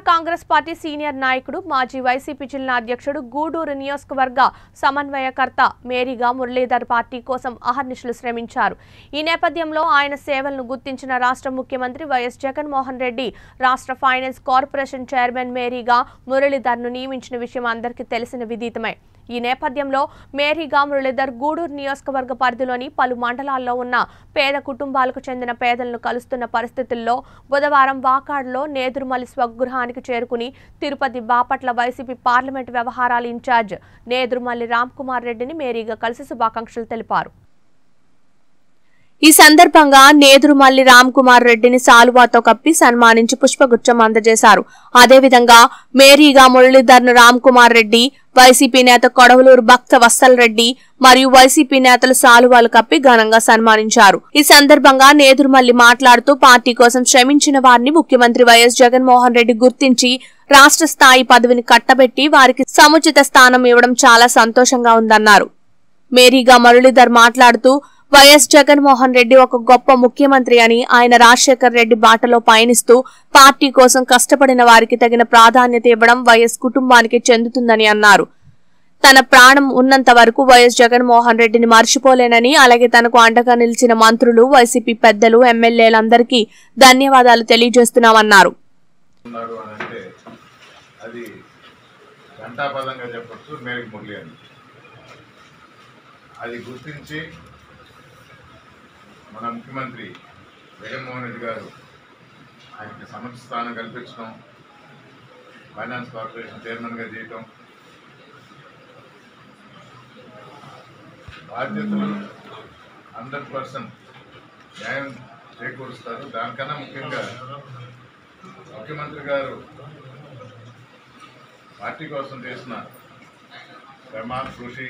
YSR Congress party senior నాయకుడు మాజీ YCP జిల్లా అధ్యక్షుడు గూడూరు నియోజకవర్గ సమన్వయకర్త మేరీగా మురళీధర్ పార్టీ కోసం అహర్నిశలు శ్రమించారు ఈ నేపథ్యంలో ఆయన సేవలను గుర్తించిన రాష్ట్ర ముఖ్యమంత్రి వైఎస్ జగన్మోహన్ రెడ్డి రాష్ట్ర ఫైనాన్స్ కార్పొరేషన్ చైర్మన్ మేరీగా మురళీధర్ను నియమించిన విషయం అందరికీ తెలిసిన విదితమే ఈ నేపథ్యంలో మేరీగా మురళీధర్ గూడూరు నియోజకవర్గ పరిధిలోని పలు మండలాల్లో ఉన్న పేద కుటుంబాలకు చెందిన పేదలను కలుస్తున్న పరిస్థితుల్లో బుధవారం వాకాడ్లో నేదురుమల్లి స్వగృహానికి చేరుకుని తిరుపతి బాపట్ల వైసీపీ పార్లమెంట్ వ్యవహారాల ఇన్ఛార్జ్ నేదురుమల్లి రామ్ కుమార్ రెడ్డిని మేరీగా కలిసి శుభాకాంక్షలు తెలిపారు ఈ సందర్భంగా నేదురుమల్లి రామ్ కుమార్ రెడ్డిని సాలువాతో కప్పి సన్మానించి పుష్పగుచ్చం అందజేశారు అదేవిధంగా మేరీగా మురళీధర్ను రామ్ కుమార్ రెడ్డి వైసీపీ నేత కొడవలూరు భక్త వత్సల్ రెడ్డి మరియు వైసీపీ నేతలు సాలువాలు కప్పి ఘనంగా సన్మానించారు ఈ సందర్భంగా నేదురుమల్లి మాట్లాడుతూ పార్టీ కోసం శ్రమించిన వారిని ముఖ్యమంత్రి వైఎస్ జగన్మోహన్ రెడ్డి గుర్తించి రాష్ట్ర స్థాయి పదవిని కట్టబెట్టి వారికి సముచిత స్థానం ఇవ్వడం చాలా సంతోషంగా ఉందన్నారు మేరీగా మురళీధర్ మాట్లాడుతూ వైఎస్ జగన్మోహన్ రెడ్డి ఒక గొప్ప ముఖ్యమంత్రి అని ఆయన రాజశేఖర్ రెడ్డి బాటలో పయనిస్తూ పార్టీ కోసం కష్టపడిన వారికి తగిన ప్రాధాన్యత ఇవ్వడం వైఎస్ కుటుంబానికి చెందుతుందని అన్నారు తన ప్రాణం ఉన్నంత వరకు వైఎస్ జగన్మోహన్ రెడ్డిని మర్చిపోలేనని అలాగే తనకు అండగా నిలిచిన మంత్రులు వైసీపీ పెద్దలు ఎమ్మెల్యేలందరికీ ధన్యవాదాలు తెలియజేస్తున్నామన్నారు ఉన్నారు అని అంటే అది ఘంటాపదంగా చెప్పచ్చు మేరకు మురళి అని అది గుర్తించి మన ముఖ్యమంత్రి జగన్మోహన్ రెడ్డి గారు ఆయనకి సముచిత స్థానం కల్పించడం ఫైనాన్స్ కార్పొరేషన్ చైర్మన్గా చేయటం బాధ్యతలు హండ్రెడ్ పర్సెంట్ న్యాయం చేకూరుస్తారు దానికన్నా ముఖ్యంగా ముఖ్యమంత్రి గారు పార్టీ కోసం చేసిన శ్రమ కృషి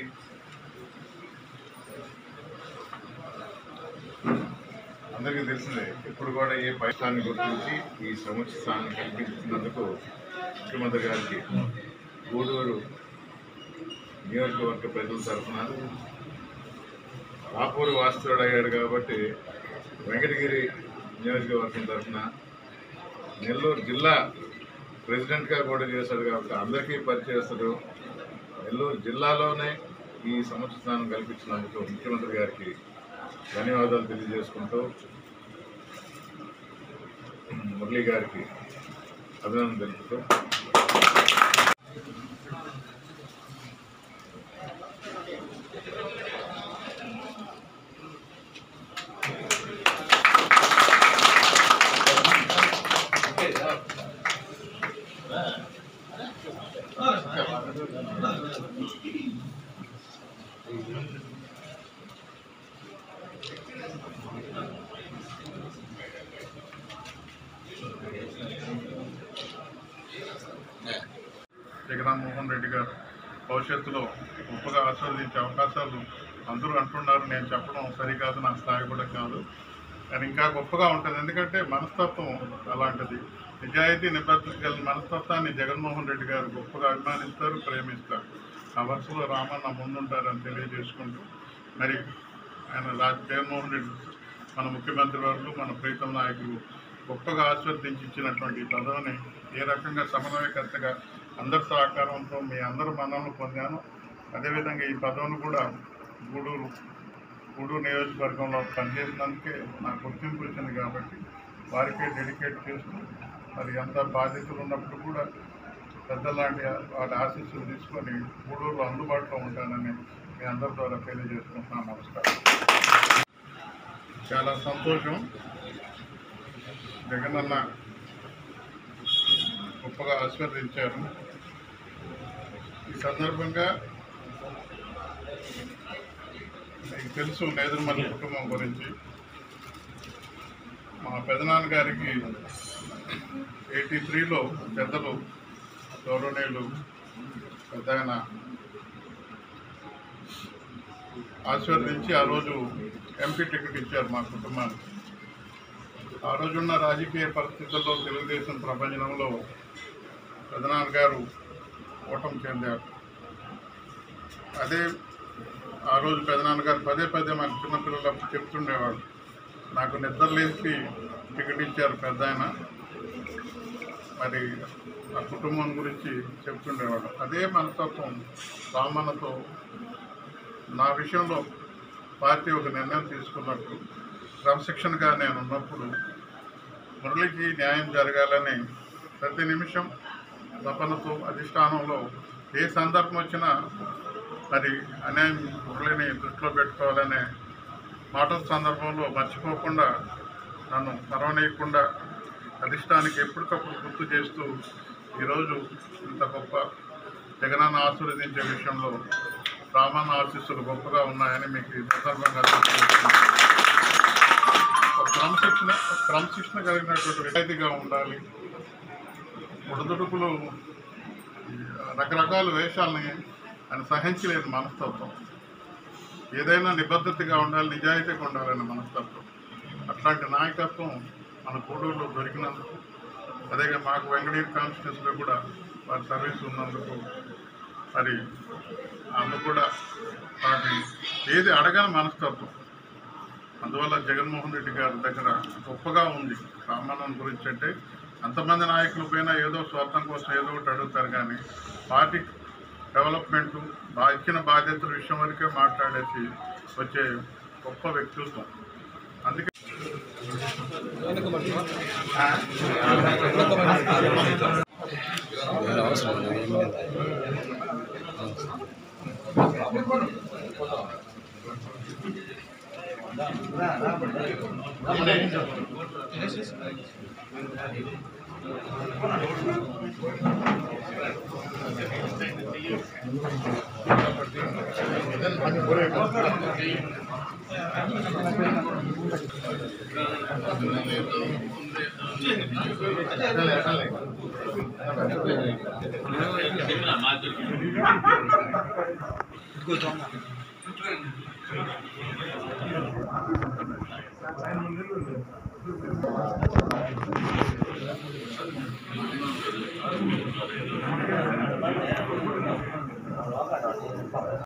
అందరికీ తెలిసిందే ఇప్పుడు కూడా ఏ పైష్టాన్ని గుర్తించి ఈ సముచిత స్థానం కల్పించినందుకు ముఖ్యమంత్రి గారికి గూడూరు నియోజకవర్గ ప్రజల తరఫున రాపూరు వాస్తుడు అయ్యాడు కాబట్టి వెంకటగిరి నియోజకవర్గం తరఫున నెల్లూరు జిల్లా ప్రెసిడెంట్గా కూడా చేశాడు కాబట్టి అందరికీ పరిచయస్తుడు నెల్లూరు జిల్లాలోనే ఈ సముచితానం కల్పించినందుకు ముఖ్యమంత్రి గారికి ధన్యవాదాలు తెలియజేసుకుంటూ మురళీ గారికి అభినందన తెలుపుతూ జగన్మోహన్ రెడ్డి గారు భవిష్యత్తులో గొప్పగా ఆస్వాదించే అవకాశాలు అందరూ అంటున్నారు నేను చెప్పడం సరికాదు నా స్థాయి కూడా కాదు కానీ ఇంకా గొప్పగా ఉంటుంది ఎందుకంటే మనస్తత్వం అలాంటిది నిజాయితీ నిబద్ధత కలిగిన మనస్తత్వాన్ని జగన్మోహన్ రెడ్డి గారు గొప్పగా అభిమానిస్తారు ప్రేమిస్తారు ఆ వరుసలో రామన్న ముందుంటారని తెలియజేసుకుంటూ మరి ఆయన రా- జగన్మోహన్ రెడ్డి మన ముఖ్యమంత్రి వర్గులు మన ప్రీతం నాయకులు గొప్పగా ఆస్వాదించి ఇచ్చినటువంటి ఈ పదవిని ఏ రకంగా సమన్వయకర్తగా అందరి సహకారంతో మీ అందరి మన్నలను పొందాను అదేవిధంగా ఈ పదవిని కూడా గూడూరు గూడూరు నియోజకవర్గంలో పనిచేసినందుకే నాకు గుర్తింపు వచ్చింది కాబట్టి వారికే డెడికేట్ చేస్తూ మరి ఎంత బాధ్యతలు ఉన్నప్పుడు కూడా పెద్దలాంటి వాటి ఆశీస్సులు తీసుకొని గూడూరులో అందుబాటులో ఉంటానని మీ అందరి ద్వారా తెలియజేసుకుంటున్నాను నమస్కారం చాలా సంతోషం జగనన్న గొప్పగా ఆస్వాదించారు ఈ సందర్భంగా మీకు తెలుసు నేదురుమల్లి కుటుంబం గురించి మా పెదనాన్నగారికి ఎయిటీ త్రీలో పెద్దలు గౌరవనీయులు పెద్ద ఆయన ఆశీర్వదించి ఆ రోజు ఎంపీ టికెట్ ఇచ్చారు మా కుటుంబానికి ఆ రోజున్న రాజకీయ పరిస్థితుల్లో తెలుగుదేశం ప్రపంచంలో పెదనాన్న గారు ఓటమి చెందారు అదే ఆ రోజు పెదనాన్నగారు పదే పదే మన చిన్నపిల్లలప్పుడు చెప్తుండేవాడు నాకు నిద్ర లేచి టికెట్ ఇచ్చారు పెద్ద ఆయన మరి ఆ కుటుంబం గురించి చెప్తుండేవాడు అదే మనస్తత్వం రామన్నతో నా విషయంలో పార్టీ ఒక నిర్ణయం తీసుకున్నట్టు క్రమశిక్షణగా నేను ఉన్నప్పుడు మురళికి న్యాయం జరగాలని ప్రతి నిమిషం తపనతో అధిష్టానంలో ఏ సందర్భం వచ్చినా మరి అన్యాయం మురళిని దృష్టిలో పెట్టుకోవాలనే మాటల సందర్భంలో మర్చిపోకుండా నన్ను పరవనీయకుండా అధిష్టానికి ఎప్పటికప్పుడు గుర్తు చేస్తూ ఈరోజు ఇంత గొప్ప జగనన్న ఆశీర్వదించే విషయంలో రామన్న ఆశీస్సులు గొప్పగా ఉన్నాయని మీకు ఈ సందర్భంగా తెలియజేస్తున్నాను. ఒక క్రమశిక్షణ ఒక క్రమశిక్షణ కలిగినటువంటి విధాయితీగా ఉండాలి ఉడదుడుకులు రకరకాల వేషాలని ఆయన సహించలేని మనస్తత్వం ఏదైనా నిబద్ధతగా ఉండాలి నిజాయితీగా ఉండాలనే మనస్తత్వం అట్లాంటి నాయకత్వం మన కోడూరులో దొరికినందుకు అదే మాకు వెంకటగిరి కాన్స్టిట్యూన్సీలో కూడా వారి సర్వీస్ ఉన్నందుకు మరి అందుకు కూడా వాటి ఏది అడగని మనస్తత్వం అందువల్ల జగన్మోహన్ రెడ్డి గారి దగ్గర గొప్పగా ఉంది రామానంద్ గురించి అంటే అంతమంది నాయకులు పోయినా ఏదో స్వార్థం కోసం ఏదో ఒకటి అడుగుతారు కానీ పార్టీ డెవలప్మెంట్ బా ఇచ్చిన బాధ్యతల విషయం వరకే మాట్లాడేసి వచ్చే గొప్ప వ్యక్తిత్వం అందుకే